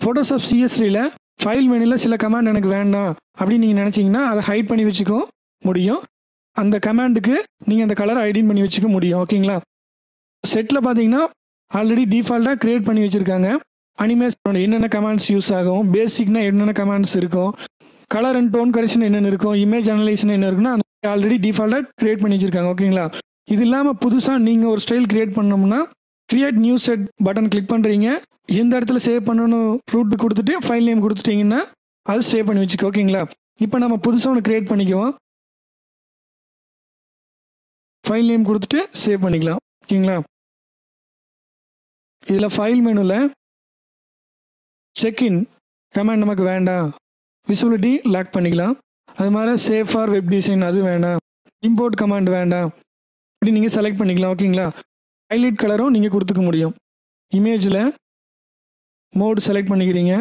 Photoshop சிஎஸ்ரியில் file மெனுவில் சில command எனக்கு வேண்டாம் அப்படின்னு நீங்கள் நினச்சிங்கன்னா அதை ஹைட் பண்ணி வச்சுக்க முடியும் அந்த கமாண்டுக்கு நீங்கள் அந்த கலரை ஐடென்ட் பண்ணி வச்சுக்க முடியும் ஓகேங்களா செட்டில் பார்த்தீங்கன்னா ஆல்ரெடி டிஃபால்ட்டாக க்ரியேட் பண்ணி வச்சுருக்காங்க அனிமேஷனோட என்னென்ன கமாண்ட்ஸ் யூஸ் ஆகும் பேசிக்னா என்னென்ன கமாண்ட்ஸ் இருக்கும் கலர் அண்ட் டோன் கரெக்ஷன் என்னென்ன இருக்கும் இமேஜ் அனலைசன் என்ன இருக்குன்னா ஆல்ரெடி டிஃபால்ட்டாக க்ரியேட் பண்ணி வச்சுருக்காங்க ஓகேங்களா இது இல்லாமல் புதுசாக நீங்கள் ஒரு ஸ்டைல் க்ரியேட் பண்ணோம்னா create new set button click பண்ணுறீங்க எந்த இடத்துல சேவ் பண்ணணும் ரூட் கொடுத்துட்டு ஃபைல் நேம் கொடுத்துட்டீங்கன்னா அது சேவ் பண்ணி வச்சுக்கோ ஓகேங்களா இப்போ நம்ம புதுசாக ஒன்று க்ரியேட் பண்ணிக்குவோம் ஃபைல் நேம் கொடுத்துட்டு சேவ் பண்ணிக்கலாம் ஓகேங்களா இதில் ஃபைல் மெனுவில் செக்இன் கமெண்ட் நமக்கு வேண்டாம் விசிபிலிட்டி லாக் பண்ணிக்கலாம் அது மாதிரி சேஃப் ஃபார் வெப் டிசைன் அது வேண்டாம் இம்போர்ட் கமாண்ட் வேண்டாம் இப்படி நீங்கள் செலக்ட் பண்ணிக்கலாம் ஓகேங்களா ஹைலைட் கலரும் நீங்கள் கொடுத்துக்க முடியும் இமேஜில் மோடு செலக்ட் பண்ணிக்கிறீங்க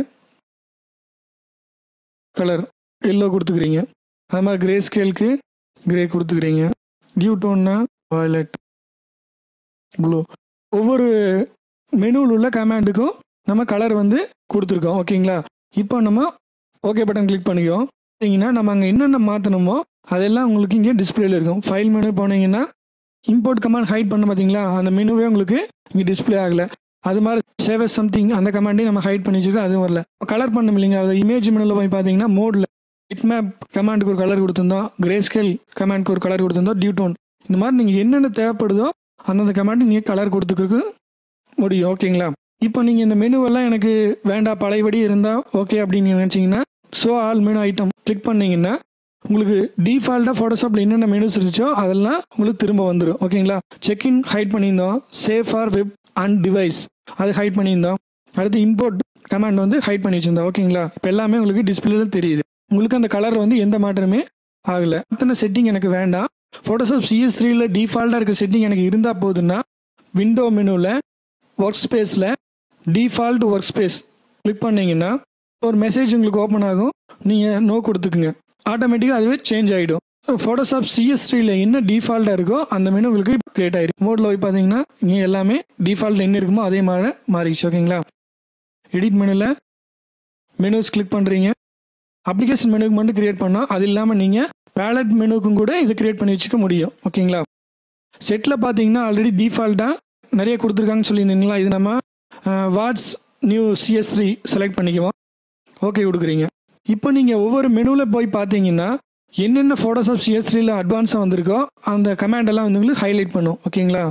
கலர் எல்லோ கொடுத்துக்கிறீங்க அது மாதிரி கிரே ஸ்கேலுக்கு கிரே கொடுத்துக்கிறீங்க டியூ டோன்னா வயலட் ப்ளூ ஒவ்வொரு மெனுவில் உள்ள கமாண்டுக்கும் நம்ம கலர் வந்து கொடுத்துருக்கோம் ஓகேங்களா இப்போ நம்ம ஓகே பட்டன் கிளிக் பண்ணிக்குவோம் பார்த்தீங்கன்னா நம்ம அங்கே என்னென்ன மாற்றணுமோ அதெல்லாம் உங்களுக்கு இங்கே டிஸ்பிளேல இருக்கும் ஃபைல் மெனு போனீங்கன்னா இம்போர்ட் கமாண்ட் ஹைட் பண்ண பார்த்தீங்களா அந்த மெனுவே உங்களுக்கு இங்கே டிஸ்பிளே ஆகலை அது மாதிரி சேவ் சம்திங் அந்த கமாண்டையும் நம்ம ஹைட் பண்ணி வச்சுருக்கோம் அதுவும் வரல கலர் பண்ண இல்லைங்க அது இமேஜ் மெனுவில் போய் பார்த்தீங்கன்னா மோடில் இட் மேப் கமாண்டுக்கு ஒரு கலர் கொடுத்துருந்தோம் கிரே ஸ்கேல் கமாண்டுக்கு ஒரு கலர் கொடுத்துருந்தோம் டியூ டோன் இந்த மாதிரி நீங்கள் என்னென்ன தேவைப்படுதோ அந்தந்த கமாண்ட் நீங்கள் கலர் கொடுத்துக்கிறதுக்கு முடியும் ஓகேங்களா இப்போ நீங்கள் இந்த மெனுவெல்லாம் எனக்கு வேண்டாம் பழையபடி இருந்தால் ஓகே அப்படின்னு நினச்சிங்கன்னா so all menu item click பண்ணீங்கன்னா உங்களுக்கு டிஃபால்ட்டாக ஃபோட்டோஷாப்பில் என்னென்ன மெனுஸ் இருந்துச்சோ அதெல்லாம் உங்களுக்கு திரும்ப வந்துடும் ஓகேங்களா செக்இன் ஹைட் பண்ணியிருந்தோம் save for web and device அது ஹைட் பண்ணியிருந்தோம் அடுத்து இம்போர்ட் கமாண்ட் வந்து ஹைட் பண்ணி வச்சிருந்தோம் ஓகேங்களா இப்போ எல்லாமே உங்களுக்கு டிஸ்பிளேல தெரியுது உங்களுக்கு அந்த கலர் வந்து எந்த மாற்றமே ஆகலை அத்தனை செட்டிங் எனக்கு வேண்டாம் ஃபோட்டோஷாப் சிஎஸ் த்ரீல டிஃபால்ட்டாக இருக்க செட்டிங் எனக்கு இருந்தால் போதுன்னா விண்டோ மெனுவில் ஒர்க் ஸ்பேஸில் டிஃபால்ட் ஒர்க் ஸ்பேஸ் கிளிக் பண்ணீங்கன்னா ஒரு மெசேஜ் உங்களுக்கு ஓப்பன் ஆகும் நீங்கள் நோ கொடுத்துக்குங்க ஆட்டோமேட்டிக்காக அதுவே சேஞ்ச் ஆகிடும் ஃபோட்டோஷாப் சிஎஸ் த்ரீல என்ன டிஃபால்ட்டாக இருக்கோ அந்த மெனு உங்களுக்கு கிரியேட் ஆயிடும் மோடில் போய் பார்த்தீங்கன்னா இங்கே எல்லாமே டிஃபால்ட் என்ன இருக்குமோ அதே மாதிரி மாறிடுச்சு ஓகேங்களா எடிட் மெனுவில் மெனுஸ் கிளிக் பண்ணுறீங்க அப்ளிகேஷன் மெனுக்கு மட்டும் கிரியேட் பண்ணால் அது இல்லாமல் நீங்கள் பேலட் மெனுக்கும் கூட இதை கிரியேட் பண்ணி வச்சுக்க முடியும் ஓகேங்களா செட்டில் பார்த்தீங்கன்னா ஆல்ரெடி டிஃபால்ட்டாக நிறைய கொடுத்துருக்காங்கன்னு சொல்லியிருந்தீங்களா இது நம்ம what's new CS three select பண்ணிக்குவோம் ஓகே கொடுக்குறீங்க இப்போ நீங்கள் ஒவ்வொரு மெனுவில் போய் பார்த்தீங்கன்னா என்னென்ன ஃபோட்டோஷாப் சிஎஸ் த்ரீல அட்வான்ஸாக வந்திருக்கோ அந்த கமாண்ட் எல்லாம் வந்து உங்களுக்கு ஹைலைட் பண்ணும் ஓகேங்களா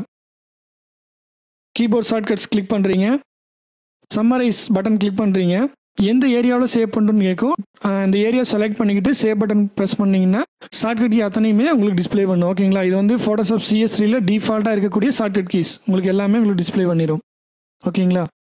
கீபோர்ட் ஷார்ட்கட்ஸ் கிளிக் பண்ணுறீங்க சம்மரைஸ் பட்டன் கிளிக் பண்ணுறீங்க எந்த ஏரியாவில் சேவ் பண்ணுறோன்னு கேட்கும் அந்த ஏரியா செலக்ட் பண்ணிக்கிட்டு சேவ் பட்டன் ப்ரெஸ் பண்ணிங்கன்னா ஷார்ட்கட் கீ அத்தனையுமே உங்களுக்கு டிஸ்ப்ளே பண்ணும் ஓகேங்களா இது வந்து ஃபோட்டோஷாப் சிஎஸ் த்ரீல டிஃபால்ட்டாக இருக்கக்கூடிய ஷார்ட்கட் கீஸ் உங்களுக்கு எல்லாமே உங்களுக்கு டிஸ்ப்ளே பண்ணிடும் ஓகேங்களா